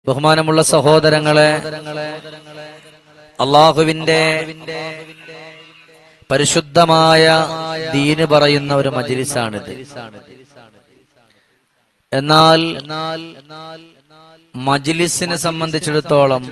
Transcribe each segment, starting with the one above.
ബഹുമാനമുള്ള സഹോദരങ്ങളെ അള്ളാഹുവിന്റെ പരിശുദ്ധമായ ദീന് പറയുന്ന ഒരു മജിലിസാണിത് എന്നാൽ മജിലിസിനെ സംബന്ധിച്ചിടത്തോളം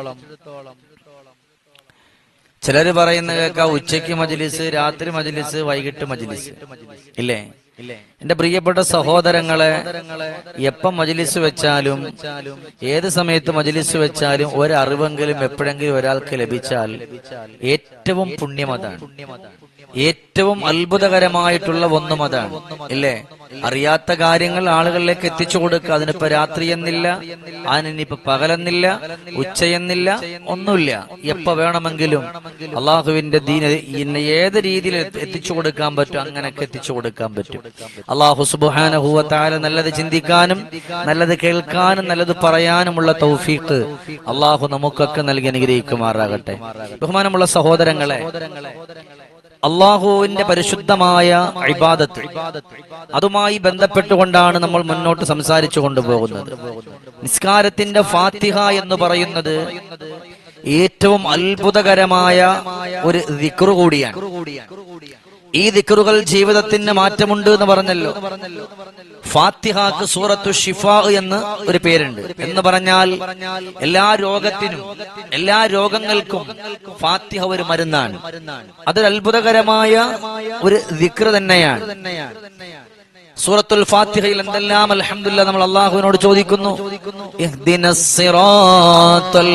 ചിലര് പറയുന്ന കേൾക്കാം ഉച്ചയ്ക്ക് മജിലിസ് രാത്രി മജിലിസ് വൈകിട്ട് മജിലിസ് ഇല്ലേ എന്റെ പ്രിയപ്പെട്ട സഹോദരങ്ങളെ എപ്പം മജിലിസ് വെച്ചാലും ഏത് സമയത്ത് മജിലിസ് വെച്ചാലും ഒരറിവെങ്കിലും എപ്പോഴെങ്കിലും ഒരാൾക്ക് ലഭിച്ചാൽ ഏറ്റവും പുണ്യം അതാണ് ഏറ്റവും അത്ഭുതകരമായിട്ടുള്ള ഒന്നും അതാണ് ഇല്ലേ അറിയാത്ത കാര്യങ്ങൾ ആളുകളിലേക്ക് എത്തിച്ചു കൊടുക്കുക അതിനിപ്പോ രാത്രി എന്നില്ല അതിനിപ്പോ പകലെന്നില്ല ഉച്ചയെന്നില്ല ഒന്നുമില്ല എപ്പോ വേണമെങ്കിലും അള്ളാഹുവിന്റെ ദീന ഇന്ന ഏത് രീതിയിൽ എത്തിച്ചു കൊടുക്കാൻ പറ്റും അങ്ങനെയൊക്കെ എത്തിച്ചു കൊടുക്കാൻ പറ്റും അള്ളാഹു സുബാനഹുവത്താല നല്ലത് ചിന്തിക്കാനും നല്ലത് കേൾക്കാനും നല്ലത് പറയാനുമുള്ള തൗഫീഖ് അള്ളാഹു നമുക്കൊക്കെ നൽകി അനുഗ്രഹിക്കുമാറാകട്ടെ ബഹുമാനമുള്ള സഹോദരങ്ങളെ അള്ളാഹുവിന്റെ പരിശുദ്ധമായ ഇബാദത്ത് അതുമായി ബന്ധപ്പെട്ടുകൊണ്ടാണ് നമ്മൾ മുന്നോട്ട് സംസാരിച്ചു കൊണ്ടുപോകുന്നത് നിസ്കാരത്തിന്റെ ഫാത്തിഹ എന്ന് പറയുന്നത് ഏറ്റവും അത്ഭുതകരമായ ഒരു ദിക്റു കൂടിയാണ് ഈ ദിക്റുകൾ ജീവിതത്തിന് മാറ്റമുണ്ട് എന്ന് പറഞ്ഞല്ലോ ഫാത്തിഹാക്ക് സൂറത്തു ഷിഫ എന്ന് ഒരു പേരുണ്ട് എന്ന് പറഞ്ഞാൽ എല്ലാ രോഗത്തിനും എല്ലാ രോഗങ്ങൾക്കും ഫാത്തിഹ ഒരു മരുന്നാണ് അതൊരു അത്ഭുതകരമായ ഒരു ദിക്ർ തന്നെയാണ് സൂറത്തുൽ ഫാത്തിഹയിൽ എന്തെല്ലാം അൽഹംദുലില്ലാ നമ്മൾ അള്ളാഹുവിനോട് ചോദിക്കുന്നു ഇഹ്ദിനസ് സിറാത്തൽ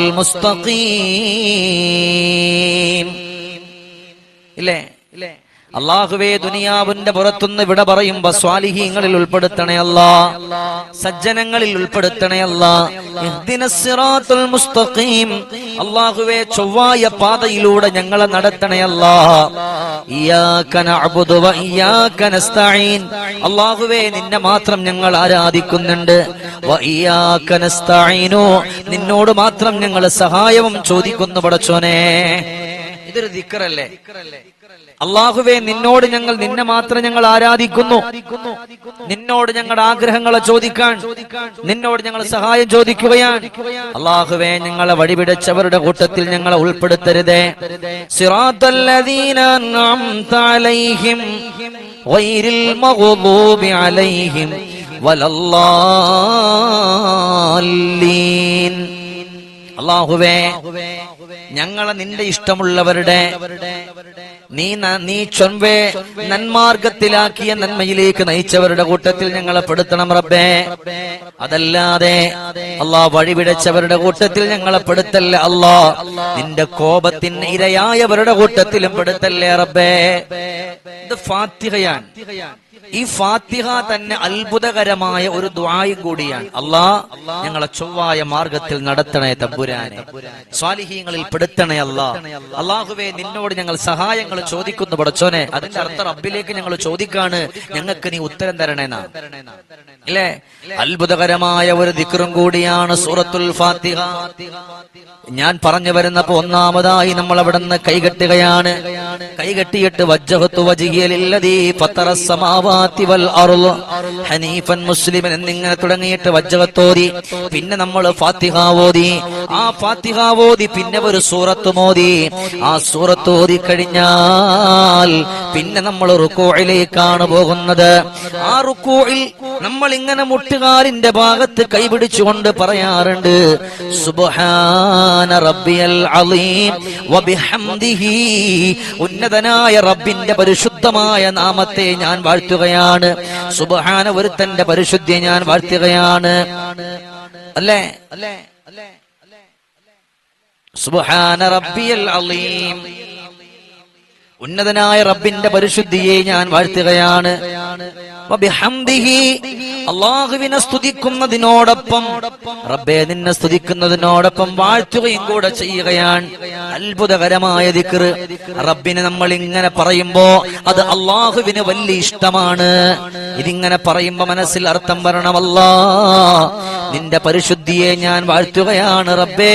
മുസ്തഖീം ഇല്ലേ അള്ളാഹുവേ ദുനിയാവിന്റെ പുറത്തുനിന്ന് വിട പറയുമ്പോ സ്വാലിഹീങ്ങളിൽ ഉൾപ്പെടുത്തണേ അല്ലാ സജ്ജനങ്ങളിൽ ഉൾപ്പെടുത്തണേ അല്ലാ ഇഹ്ദിനസ് സിറാത്തുൽ മുസ്തഖീം അള്ളാഹുവേ ചൊവ്വായ പാതയിലൂടെ ഞങ്ങളെ നടത്തണേ അല്ലാ ഇയ്യാക നഅ്ബുദു വ ഇയ്യാക നസ്തഈൻ അള്ളാഹുവേ നിന്നെ മാത്രം ഞങ്ങൾ ആരാധിക്കുന്നുണ്ട് വ ഇയ്യാക നസ്തഈനു നിന്നോട് മാത്രം ഞങ്ങൾ സഹായവും ചോദിക്കുന്നു പടച്ചോനെ ഇതൊരു ദിക്റല്ലേ അള്ളാഹുവേ നിന്നോട് ഞങ്ങൾ നിന്നെ മാത്രം ഞങ്ങൾ ആരാധിക്കുന്നു നിന്നോട് ഞങ്ങളുടെ ആഗ്രഹങ്ങളെ ചോദിക്കാൻ നിന്നോട് ഞങ്ങൾ സഹായം ചോദിക്കുകയാണ് അള്ളാഹുവേ ഞങ്ങളെ വഴിപിടച്ചവരുടെ കൂട്ടത്തിൽ ഞങ്ങളെ ഉൾപ്പെടുത്തരുതേ സിറാത്തല്ലദീന അൻഅംത അലൈഹിം ഗൈരിൽ മഗ്ദൂബി അലൈഹിം വലല്ലാലീൻ അള്ളാഹുവേ ഞങ്ങളെ നിന്റെ ഇഷ്ടമുള്ളവരുടെ നീ ന- നീ ചൊൻവേ നന്മാർഗത്തിലാക്കിയ നന്മയിലേക്ക് നയിച്ചവരുടെ കൂട്ടത്തിൽ ഞങ്ങളെ പെടുത്തണം റബ്ബേ അതല്ലാതെ അള്ളാ വഴിവിടച്ചവരുടെ കൂട്ടത്തിൽ ഞങ്ങളെ പെടുത്തല്ലേ അല്ലാ നിന്റെ കോപത്തിന് ഇരയായവരുടെ കൂട്ടത്തിലും പെടുത്തല്ലേ റബ്ബേ ഇത് ഫാത്തിഹയാണ് ഈ ഫാത്തിഹ തന്നെ അത്ഭുതകരമായ ഒരു ദ്വായും കൂടിയാണ് അല്ലാ ഞങ്ങളെ ചൊവ്വായ മാർഗത്തിൽ നടത്തണേ തമ്പുരാനെ സ്വാലിഹീങ്ങളിൽ പെടുത്തണേ അല്ലാ അള്ളാഹുവേ നിന്നോട് ഞങ്ങൾ സഹായങ്ങൾ ചോദിക്കുന്നു പടച്ചോനെ അതിന്റെ അർത്ഥം റബ്ബിലേക്ക് ഞങ്ങൾ ചോദിക്കാണ് ഞങ്ങൾക്ക് നീ ഉത്തരം തരണേന്നാ ഇല്ലേ അത്ഭുതകരമായ ഒരു ദിക്റും കൂടിയാണ് സൂറത്തുൽ ഫാത്തിഹ ഞാൻ പറഞ്ഞു വരുന്നപ്പോ ഒന്നാമതായി നമ്മൾ അവിടെ നിന്ന് കൈകെട്ടുകയാണ് കൈകെട്ടിയിട്ട് വജ്ജഹത്തു വജിയലില്ലതീ ഫത്തറ സമാവാതി വൽ അർള് ഹനീഫൻ മുസ്ലിമൻ എന്നിങ്ങനെ തുടങ്ങിയിട്ട് വജ്ജഹത്തോതി പിന്നെ നമ്മൾ ഫാത്തിഹ ഓതി ആ ഫാത്തിഹ ഓതി പിന്നെ ഒരു സൂറത്ത് മോദി ആ സൂറത്ത് ഓതി കഴിഞ്ഞാൽ പിന്നെ നമ്മൾ റുക്കോയിലേക്കാണ് പോകുന്നത് ആ റുക്കോയിൽ നമ്മൾ ഇങ്ങനെ മുട്ടുകാലിന്റെ ഭാഗത്ത് കൈപിടിച്ചുകൊണ്ട് പറയാറുണ്ട് സുബ്ഹാന റബ്ബിയൽ അലീം വബിഹംദിഹി ഉന്നതനായ റബ്ബിന്റെ പരിശുദ്ധമായ നാമത്തെ ഞാൻ വാഴ്ത്തുകയാണ് സുബ്ഹാന ഒരുത്തന്റെ പരിശുദ്ധിയെ ഞാൻ വാഴ്ത്തുകയാണ് അല്ലേ അല്ലേ സുബ്ഹാന റബ്ബിയൽ അലീം ഉന്നതനായ റബ്ബിന്റെ പരിശുദ്ധിയെ ഞാൻ വാഴ്ത്തുകയാണ് വബിഹംദിഹി അള്ളാഹുവിനെ സ്തുതിക്കുന്നതിനോടൊപ്പം റബ്ബെ നിന്നെ സ്തുതിക്കുന്നതിനോടൊപ്പം വാഴ്ത്തുകയും കൂടെ ചെയ്യുകയാണ് അത്ഭുതകരമായ ദിക്ർ റബ്ബിനെ നമ്മൾ ഇങ്ങനെ പറയുമ്പോ അത് അള്ളാഹുവിന് വലിയ ഇഷ്ടമാണ് ഇതിങ്ങനെ പറയുമ്പോ മനസ്സിൽ അർത്ഥം വരണമല്ലാ നിന്റെ പരിശുദ്ധിയെ ഞാൻ വാഴ്ത്തുകയാണ് റബ്ബേ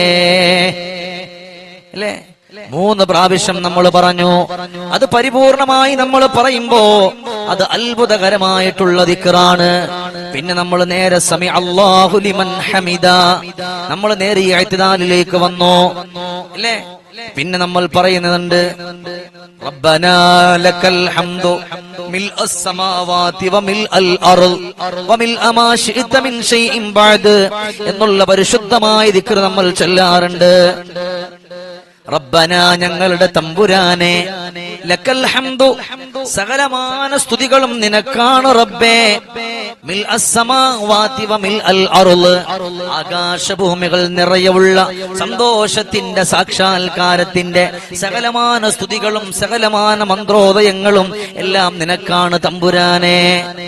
അല്ലേ മൂന്ന് പ്രാവശ്യം നമ്മൾ പറഞ്ഞു അത് പരിപൂർണമായി നമ്മൾ പറയുമ്പോ അത് അത്ഭുതകരമായിട്ടുള്ള ദിക്കറാണ് പിന്നെ നമ്മൾ നേരെ സമി അള്ളാഹു ലിമൻ ഹമിദ നമ്മൾ നേരെ ഈ അഴ്ത്തിദാലിലേക്ക് വന്നു അല്ലേ പിന്നെ നമ്മൾ പറയുന്നുണ്ട് റബ്ബനാ ലക്കൽ ഹംദു മിൽഅ السماوات وملء الأرض وملء ما شئت من شيء بعد എന്നുള്ള പരിശുദ്ധമായ ദിക്ർ നമ്മൾ ചൊല്ലാറുണ്ട് റബ്ബന ഞങ്ങളുടെ തമ്പുരാനെ ലക്കൽ ഹംദു സകലമാന സ്തുതികളും നിനക്കാണ് റബ്ബേ മിൽ അസ്സമാവാതി വമിൽ അൽ അർള് ആകാശഭൂമികൾ നിറയുള്ള സന്തോഷത്തിന്റെ സാക്ഷാത്കാരത്തിന്റെ സകലമാന സ്തുതികളും സകലമാന മന്ത്രോദയങ്ങളും എല്ലാം നിനക്കാണ് തമ്പുരാനെ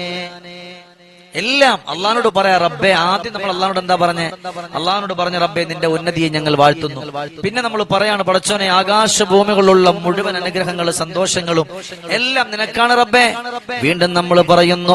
എല്ലാം അള്ളഹാനോട് പറയാ റബ്ബെ ആദ്യം നമ്മൾ അള്ളഹാനോട് എന്താ പറഞ്ഞേ അള്ളഹാനോട് പറഞ്ഞ റബ്ബെ നിന്റെ ഉന്നതിയെ ഞങ്ങൾ വാഴ്ത്തുന്നു പിന്നെ നമ്മൾ പറയാണ് പടച്ചോനെ ആകാശഭൂമികളുള്ള മുഴുവൻ അനുഗ്രഹങ്ങളും സന്തോഷങ്ങളും എല്ലാം നിനക്കാണ് റബ്ബെ വീണ്ടും നമ്മൾ പറയുന്നു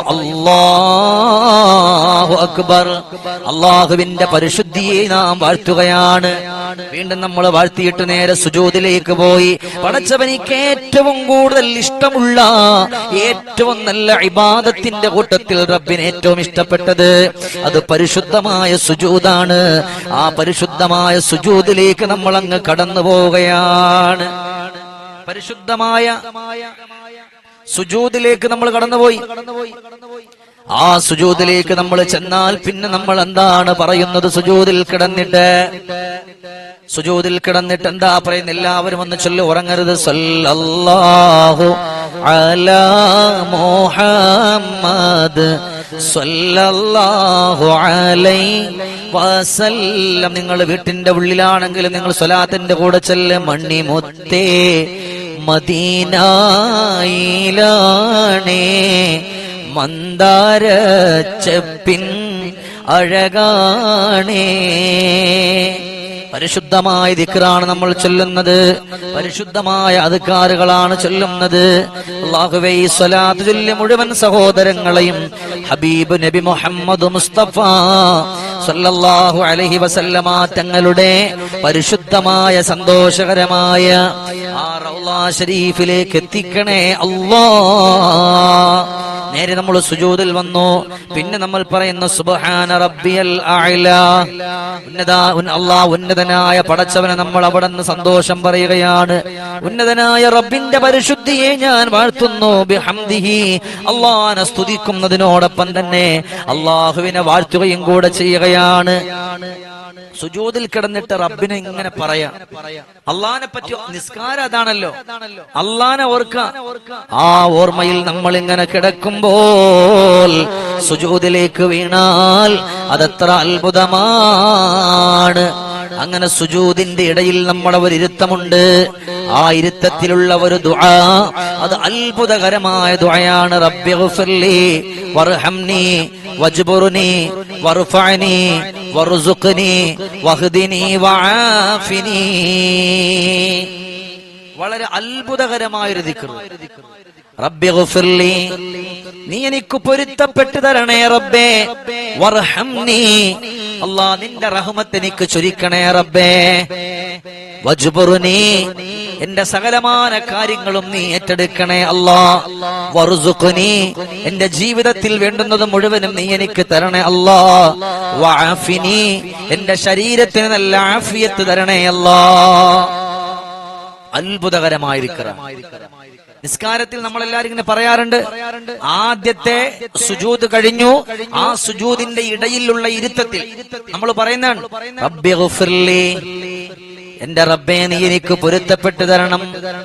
അല്ലാഹു അക്ബർ അള്ളാഹുവിന്റെ പരിശുദ്ധിയെ നാം വാഴ്ത്തുകയാണ് വീണ്ടും നമ്മൾ വാഴ്ത്തിയിട്ട് നേരെ സുജൂദിലേക്ക് പോയി പടച്ചവനിക്ക് ഏറ്റവും കൂടുതൽ ഇഷ്ടമുള്ള ഏറ്റവും നല്ല ഇബാദത്തിന്റെ കൂട്ടത്തിൽ റബ്ബിന് ഏറ്റവും ഇഷ്ടപ്പെട്ടത് അത് പരിശുദ്ധമായ സുജൂദാണ് ആ പരിശുദ്ധമായ സുജൂദിലേക്ക് നമ്മൾ അങ്ങ് കടന്നു പോവുകയാണ് പരിശുദ്ധമായ സുജൂദിലേക്ക് നമ്മൾ കടന്നുപോയി ആ സുജൂദിലേക്ക് നമ്മൾ ചെന്നാൽ പിന്നെ നമ്മൾ എന്താണ് പറയുന്നത് സുജൂദിൽ കിടന്നിട്ട് സുജൂദിൽ കിടന്നിട്ട് എന്താ പറയുന്നത് എല്ലാവരും ഒന്ന് ചൊല്ലി ഉറങ്ങരുത് സല്ലല്ലാഹു അലാ മുഹമ്മദ് സല്ലല്ലാഹു അലൈഹി വസല്ലം നിങ്ങൾ വീട്ടിന്റെ ഉള്ളിലാണെങ്കിലും നിങ്ങൾ സ്വലാത്തിന്റെ കൂടെ ചെല്ല് മണ്ണിമുത്തേ മദീനായിലാണേ മന്ദാര ചെപ്പിൻ അഴകാണേ പരിശുദ്ധമായ ദിക്റാണ് നമ്മൾ ചൊല്ലുന്നത് പരിശുദ്ധമായ അധികാറുകളാണ് ചൊല്ലുന്നത് അള്ളാഹുവേ ഈ സ്വലാത്ത് ചൊല്ലിയ മുഴുവൻ സഹോദരങ്ങളെയും ഹബീബ് നബി മുഹമ്മദ് മുസ്തഫ സല്ലല്ലാഹു അലൈഹി വസല്ലമ തങ്ങളുടെ പരിശുദ്ധമായ സന്തോഷകരമായ ആ റൗളാ ഷരീഫിലേക്ക് എത്തിക്കണേ അല്ലാ നേരെ നമ്മൾ സുജൂദിൽ വന്നു പിന്നെ നമ്മൾ പറയുന്ന സുബ്ഹാന റബ്ബിയൽ അഅല ഉന്നത അല്ലാ ഉന്നതനായ പടച്ചവനെ നമ്മൾ അവിടെ നിന്ന് സന്തോഷം പറയുകയാണ് ഉന്നതനായ റബ്ബിന്റെ പരിശുദ്ധിയെ ഞാൻ വാഴ്ത്തുന്നു ബിഹംദിഹി അള്ളാനെ സ്തുതിക്കുന്നതിനോടൊപ്പം തന്നെ അള്ളാഹുവിനെ വാഴ്ത്തുകയും കൂടെ ചെയ്യുകയാണ് സുജൂദിൽ കിടന്നിട്ട് റബ്ബിനെ ഇങ്ങനെ പറയാ അള്ളാനെ പറ്റി നിസ്കാരം അതാണല്ലോ അള്ളാനെ ഓർക്ക ആ ഓർമ്മയിൽ നമ്മൾ ഇങ്ങനെ കിടക്കുമ്പോൾ സുജൂദിലേക്ക് വീണാൽ അതത്ര അത്ഭുതമാണ് അങ്ങനെ സുജൂദിന്റെ ഇടയിൽ നമ്മുടെ ഒരു ഇരുത്തമുണ്ട് ആ ഇരുത്തത്തിലുള്ള ഒരു ദുആ അത് അത്ഭുതകരമായ ദുആയാണ് റബ്ബി ഗുഫിർലി വർഹംനി വജ്ബുർനി വർഫഅനി വർസുഖ്നി വഹ്ദിനി വആഫിനി വളരെ അത്ഭുതകരമായ ഒരു ദിക്ർ റബ്ബി ഗുഫിർലി നീ എനിക്ക് പൊരുത്തപ്പെട്ടു തരണേ റബ്ബേ വർഹംനി അല്ലാ നിന്റെ റഹ്മത്ത് എനിക്ക് ചൊരിക്കണേ റബ്ബേ വജ്ബുർനി എന്റെ സകലമാന കാര്യങ്ങളും നീ ഏറ്റെടുക്കണേ അല്ലാ വറുസുഖ്നി എന്റെ ജീവിതത്തിൽ വേണ്ടുന്നത് മുഴുവനും നീ എനിക്ക് തരണേ അല്ലാ വഅഫിനി എന്റെ ശരീരത്തിന് നല്ല ആഫിയത്ത് തരണേ അല്ലാ അത്ഭുതകരമായിരിക്കണം നിസ്കാരത്തിൽ നമ്മൾ എല്ലാരും ഇങ്ങനെ പറയാറുണ്ട് ആദ്യത്തെ സുജൂദ് കഴിഞ്ഞു ആ സുജൂദിന്റെ ഇടയിലുള്ള ഇരുത്തത്തിൽ നമ്മൾ പറയുന്നതാണ് റബ്ബി ഗുഫിർലി എന്റെ റബ്ബേ നീ എനിക്ക് പൊരുത്തപ്പെട്ടു തരണം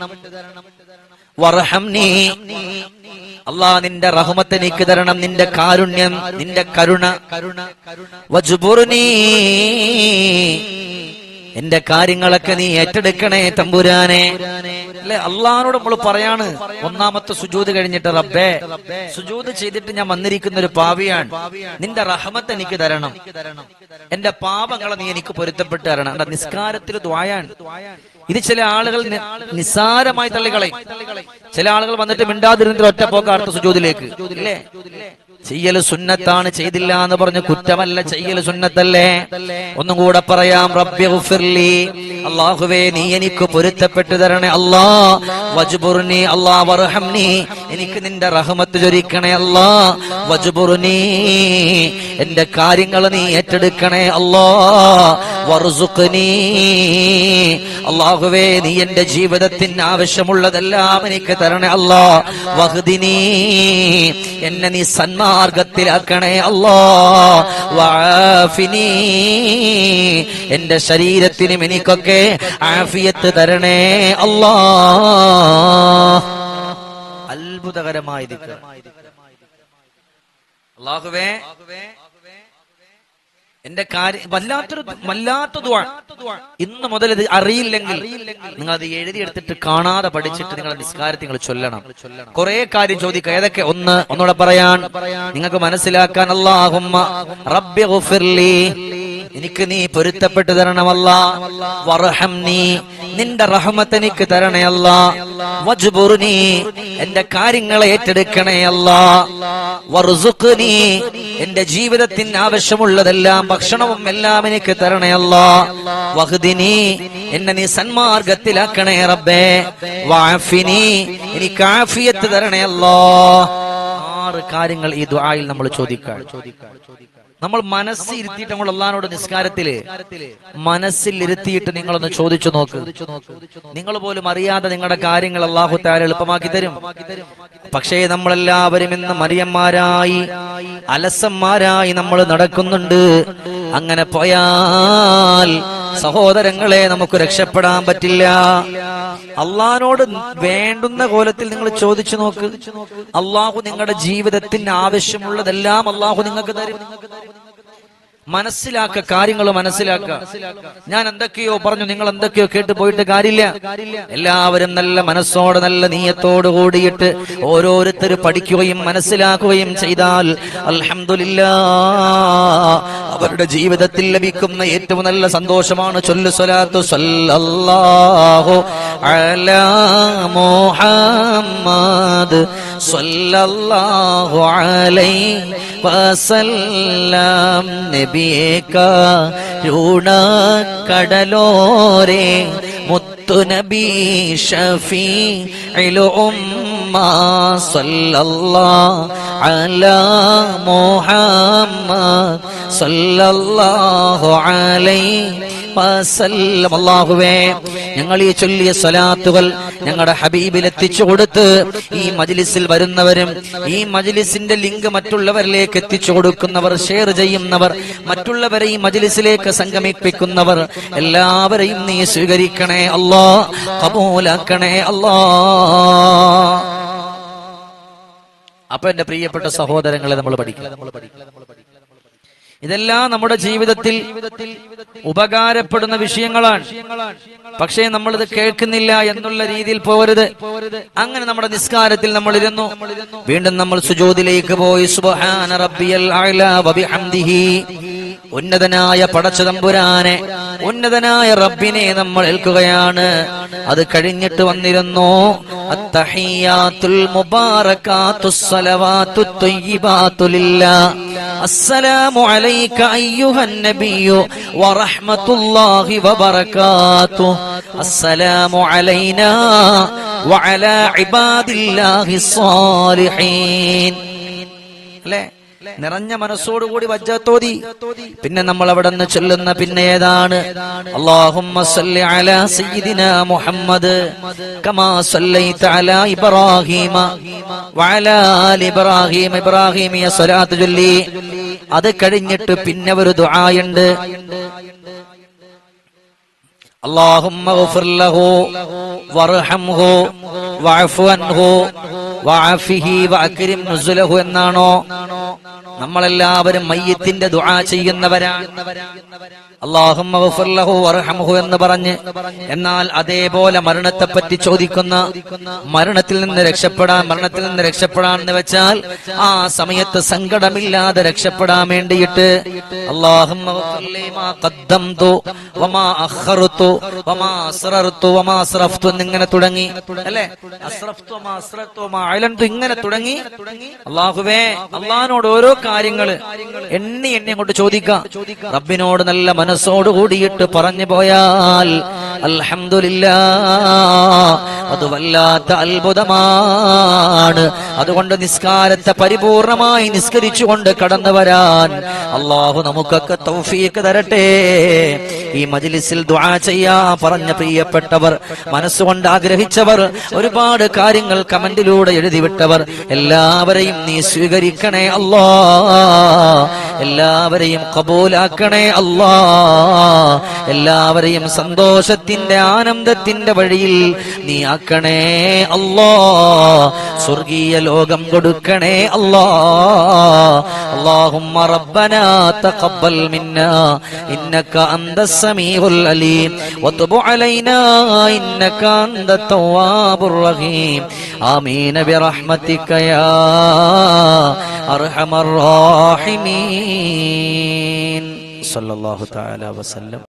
വർഹംനി അള്ളാ നിന്റെ റഹ്മത്ത് എനിക്ക് തരണം നിന്റെ കാരുണ്യം നിന്റെ കരുണ വജുബുർനീ എന്റെ കാര്യങ്ങളൊക്കെ നീ ഏറ്റെടുക്കണേ തമ്പുരാനെ അല്ലെ അള്ളഹാനോട് നമ്മൾ പറയാണ് ഒന്നാമത്തെ സുജൂത് കഴിഞ്ഞിട്ട് റബ്ബേ സുജൂത് ചെയ്തിട്ട് ഞാൻ വന്നിരിക്കുന്ന ഒരു പാവിയാണ് നിന്റെ റഹമത്ത് എനിക്ക് തരണം എന്റെ പാപങ്ങളെ നീ എനിക്ക് പൊരുത്തപ്പെട്ട് തരണം എന്റെ നിസ്കാരത്തിൽ ദ്വായാണ് ഇത് ചില ആളുകൾ നി- നിസ്സാരമായി തള്ളികളെ ചില ആളുകൾ വന്നിട്ട് മിണ്ടാതിരുന്നിട്ട് ഒറ്റ പോക്ക അടുത്ത സുജൂതിലേക്ക് ഇല്ലേ ചെയ്യല് സുന്നത്താണ് ചെയ്തില്ല എന്ന് പറഞ്ഞ് കുറ്റമല്ല ചെയ്യല് സുന്നത്തല്ലേ ഒന്നും കൂടെ പറയാം റബ്ബി ഗുഫിർലി അള്ളാഹുവേ നീ എനിക്ക് പൊരുത്തപ്പെട്ടു തരണേ അല്ലാ വജ്ബുർനി അല്ലാ വർഹംനി എനിക്ക് നിന്റെ റഹ്മത്ത് ചൊരിക്കണേ അല്ലാ വജ്ബുർനി എന്റെ കാര്യങ്ങൾ നീ ഏറ്റെടുക്കണേ അല്ലാ വർസുഖ്നി അള്ളാഹുവേ നീ എന്റെ ജീവിതത്തിന് ആവശ്യമുള്ളതെല്ലാം എനിക്ക് തരണേ അല്ലാ വഹ്ദിനി എന്നെ നീ സന്മാർഗത്തിലാക്കണേ അല്ലാ വആഫിനി എന്റെ ശരീരത്തിനും എനിക്കൊക്കെ ആഫിയത്ത് തരണേ അല്ലാ അത്ഭുതകരമായ ദിക്ർ അള്ളാഹുവേ എന്റെ കാര്യം വല്ലാത്തൊരു വല്ലാത്ത ദുആ ഇന്ന് മുതൽ ഇത് അറിയില്ലെങ്കിൽ നിങ്ങൾ അത് എഴുതിയെടുത്തിട്ട് കാണാതെ പഠിച്ചിട്ട് നിങ്ങൾ നിസ്കാരത്തിൽ നിങ്ങൾ ചൊല്ലണം കുറെ കാര്യം ചോദിക്കുക ഏതൊക്കെ ഒന്ന് ഒന്നുകൂടെ പറയാൻ നിങ്ങൾക്ക് മനസ്സിലാക്കാൻ അല്ലാഹുമ്മ റബ്ബി ഗുഫിർലി എനിക്ക് നീ പൊരുത്തപ്പെട്ടു തരണമല്ല വർഹം നീ നിന്റെ റഹ്മത്ത് എനിക്ക് തരണേ അല്ല വജ്ബുർനി എന്റെ കാര്യങ്ങളെ ഏറ്റെടുക്കണേ അല്ല വർസുഖ്നി എന്റെ ജീവിതത്തിന് ആവശ്യമുള്ളതെല്ലാം ഭക്ഷണവും എല്ലാം എനിക്ക് തരണേ അല്ല വഹ്ദിനി എന്നെ നീ സന്മാർഗത്തിലാക്കണേ റബ്ബേ വാഫിനി എനിക്ക് ആഫിയത്ത് തരണേ അല്ലോ ആറ് കാര്യങ്ങൾ ഈ ദുആയിൽ നമ്മൾ ചോദിക്കാം നമ്മൾ മനസ്സിൽ ഇരുത്തിയിട്ട് നമ്മൾ അള്ളഹാനോട് നിസ്കാരത്തില് മനസ്സിൽ ഇരുത്തിയിട്ട് നിങ്ങളൊന്ന് ചോദിച്ചു നോക്ക് നിങ്ങൾ പോലും അറിയാതെ നിങ്ങളുടെ കാര്യങ്ങൾ അള്ളാഹു താര എളുപ്പമാക്കി തരും പക്ഷേ നമ്മളെല്ലാവരും ഇന്ന് മരിയന്മാരായി അലസന്മാരായി നമ്മൾ നടക്കുന്നുണ്ട് അങ്ങനെ പോയാൽ സഹോദരങ്ങളെ നമുക്ക് രക്ഷപ്പെടാൻ പറ്റില്ല അള്ളഹാനോട് വേണ്ടുന്ന കോലത്തിൽ നിങ്ങൾ ചോദിച്ചു നോക്ക് അള്ളാഹു നിങ്ങളുടെ ജീവിതത്തിന് ആവശ്യമുള്ളതെല്ലാം അള്ളാഹു നിങ്ങൾക്ക് തരും മനസ്സിലാക്ക കാര്യങ്ങൾ മനസ്സിലാക്ക ഞാൻ എന്തൊക്കെയോ പറഞ്ഞു നിങ്ങൾ എന്തൊക്കെയോ കേട്ട് പോയിട്ട് കാര്യമില്ല എല്ലാവരും നല്ല മനസ്സോടെ നല്ല നീയത്തോട് കൂടിയിട്ട് ഓരോരുത്തർ പഠിക്കുകയും മനസ്സിലാക്കുകയും ചെയ്താൽ അൽഹംദുലില്ല അവരുടെ ജീവിതത്തിൽ ലഭിക്കുന്ന ഏറ്റവും നല്ല സന്തോഷമാണ് ചൊല്ലു സ്വലാത്തു സല്ലല്ലാഹു അലാ മുഹമ്മദ് സല്ലല്ലാഹു അലൈഹി വസല്ലം നബിയേക്ക രൂണ കടലോരെ മുത്തുനബി ഷഫീ ഉമ്മ സല്ലല്ലാഹു അലാ മുഹമ്മദ് സല്ലല്ലാഹു അലൈഹി വസല്ലം അല്ലാഹുവേ ഞങ്ങൾ ഈ ചൊല്ലിയ സ്വലാത്തുകൾ ഞങ്ങളുടെ ഹബീബിൽ എത്തിച്ചു കൊടുത്ത് ഈ മജ്ലിസിൽ വരുന്നവരും ഈ മജ്ലിസിന്റെ ലിങ്ക് മറ്റുള്ളവരിലേക്ക് എത്തിച്ചു കൊടുക്കുന്നവർ ഷെയർ ചെയ്യുന്നവർ മറ്റുള്ളവരെ ഈ മജ്ലിസിലേക്ക് സംഗമിപ്പിക്കുന്നവർ എല്ലാവരെയും നീ സ്വീകരിക്കണേ അല്ലാ കബൂലാക്കണേ അല്ലാ അപ്പൊ എന്റെ പ്രിയപ്പെട്ട സഹോദരങ്ങളെ നമ്മൾ പഠിക്കുക ഇതെല്ലാം നമ്മുടെ ജീവിതത്തിൽ ഉപകാരപ്പെടുന്ന വിഷയങ്ങളാണ് പക്ഷേ നമ്മളിത് കേൾക്കുന്നില്ല എന്നുള്ള രീതിയിൽ പോരുത് അങ്ങനെ നമ്മുടെ നിസ്കാരത്തിൽ നമ്മൾ ഇരുന്നു വീണ്ടും നമ്മൾ സുജോതിലേക്ക് പോയി സുബ്ഹാന റബ്ബിയൽ അഅ്ല വബിഹംദിഹി ഉന്നതനായ പടച്ചതമ്പുരാനെ ഉന്നതനായ റബ്ബിനെ നമ്മൾ ഏൽക്കുകയാണ് അത് കഴിഞ്ഞിട്ട് വന്നിരുന്നു അത്തഹിയാത്തുൽ മുബാറകാത്തുസ് സ്വലവാത്തുത് ത്വയ്യിബാത്തു ലില്ലാഹ് അസ്സലാമു അലൈക അയ്യുഹൻ നബിയ്യു വറഹ്മത്തുള്ളാഹി വബറകാതുഹു അസ്സലാമു അലൈനാ വഅലാ ഇബാദില്ലാഹി സ്സാലിഹീൻ അല്ലേ നിറഞ്ഞ മനസ്സോടുകൂടി വജ്ജത്തോതി പിന്നെ നമ്മൾ അവിടെ നിന്ന് ചൊല്ലുന്ന പിന്നെ ഏതാണ് അല്ലാഹുമ്മ സല്ലി അലാ സയ്യിദിനാ മുഹമ്മദ് കമാ സല്ലൈത അലാ ഇബ്രാഹീമ വഅലാ ആലി ഇബ്രാഹീം ഇബ്രാഹീമിയ സ്വലാത്ത് ചൊല്ലി അത് കഴിഞ്ഞിട്ട് പിന്നെ ഒരു ദുആയുണ്ട് اللهم اغفر له وارحمه واعف عنه وعافه واكرم نزله എന്നാണോ നമ്മളെല്ലാവരും മയ്യത്തിന്റെ ദുആ ചെയ്യുന്നവരാണ് അള്ളാഹുമ്മ ഗഫിർ ലഹു വർഹംഹു എന്ന് പറഞ്ഞ് എന്നാൽ അതേപോലെ മരണത്തെ പറ്റി ചോദിക്കുന്ന മരണത്തിൽ നിന്ന് രക്ഷപ്പെടാൻ മരണത്തിൽ നിന്ന് രക്ഷപ്പെടാൻ എന്ന് വെച്ചാൽ ആ സമയത്ത് സങ്കടമില്ലാതെ രക്ഷപ്പെടാൻ വേണ്ടിയിട്ട് അള്ളാഹുമ്മ ഗഫിർ ലി മാ ഖദ്ദംതു വമാ അഖർതു വമാ അസ്റർതു വമാ അസ്റഫ്തു എന്നിങ്ങനെ തുടങ്ങി അല്ലേ അസ്റഫ്തു വമാ അസ്റർതു വമാ അഅലൻതു ഇങ്ങനെ തുടങ്ങി അള്ളാഹുവേ അള്ളഹാനോട് ഓരോ കാര്യങ്ങള് എണ്ണി എണ്ണി അങ്ങോട്ട് ചോദിക്കാം റബ്ബിനോട് നല്ല മനസ്സോട് കൂടിയിട്ട് പറഞ്ഞു പോയാൽ അൽഹംദുലില്ലാ അത് വല്ലാത്ത അത്ഭുതമാണ് അതുകൊണ്ട് നിസ്കാരത്തെ പരിപൂർണമായി നിസ്കരിച്ചുകൊണ്ട് കടന്നു വരാൻ അള്ളാഹു നമുക്കൊക്കെ തൗഫീക്ക് തരട്ടെ ഈ മജ്ലിസിൽ ദുആ ചെയ്യാ പറഞ്ഞ പ്രിയപ്പെട്ടവർ മനസ്സുകൊണ്ട് ആഗ്രഹിച്ചവർ ഒരുപാട് കാര്യങ്ങൾ കമന്റിലൂടെ എഴുതിവിട്ടവർ എല്ലാവരെയും നീ സ്വീകരിക്കണേ അല്ലാ എല്ലാവരെയും കബൂലാക്കണേ അല്ലാ എല്ലാവരെയും സന്തോഷത്തിന്റെ ആനന്ദത്തിന്റെ വഴിയിൽ നീ ആക്കണേ അല്ലാ സ്വർഗീയ ലോകം കൊടുക്കണേ അല്ലാ اللهم ربنا تقبل منا إنك أنت السميع العليم وتب علينا إنك أنت التواب الرحيم آمين برحمتك يا أرحم الراحمين صلى الله تعالى وسلم